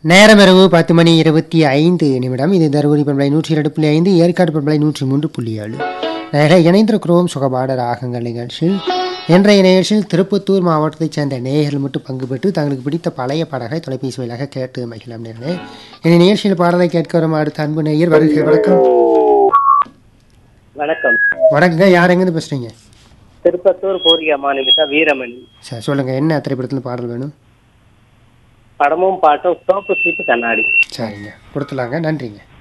நேரம் இரவு பத்து மணி இருபத்தி ஐந்து நிமிடம் இது தருமபுரி பண்பலை நூற்றி இரண்டு புள்ளி ஐந்து ஏற்காடு பண்பலை நூற்றி மூன்று புள்ளி ஏழு நேர இணைந்திருக்கிறோம் சுகபாட ராகங்கள் நிகழ்ச்சியில் இன்றைய நிகழ்ச்சியில் திருப்பத்தூர் மாவட்டத்தைச் சேர்ந்த நேயர்கள் மட்டும் பங்கு பெற்று தங்களுக்கு பிடித்த பழைய பாடல்களை தொலைபேசி வழியாக கேட்டு மகிழலாம் நேர்களே இந்த நிகழ்ச்சியில் பாடலை கேட்க வரும் அடுத்த அன்பு நேயர் வருகை வணக்கம் வணக்கம் வணக்கங்க யார் எங்கேருந்து பேசுறீங்க திருப்பத்தூர் பூர்விகா மாநிலத்தா வீரமணி சரி சொல்லுங்க என்ன திரைப்படத்தில் பாடல் வேணும் படமும் பாட்டும் சோப்பு சீட்டு கண்ணாடி சரிங்க கொடுத்துலாங்க நன்றிங்க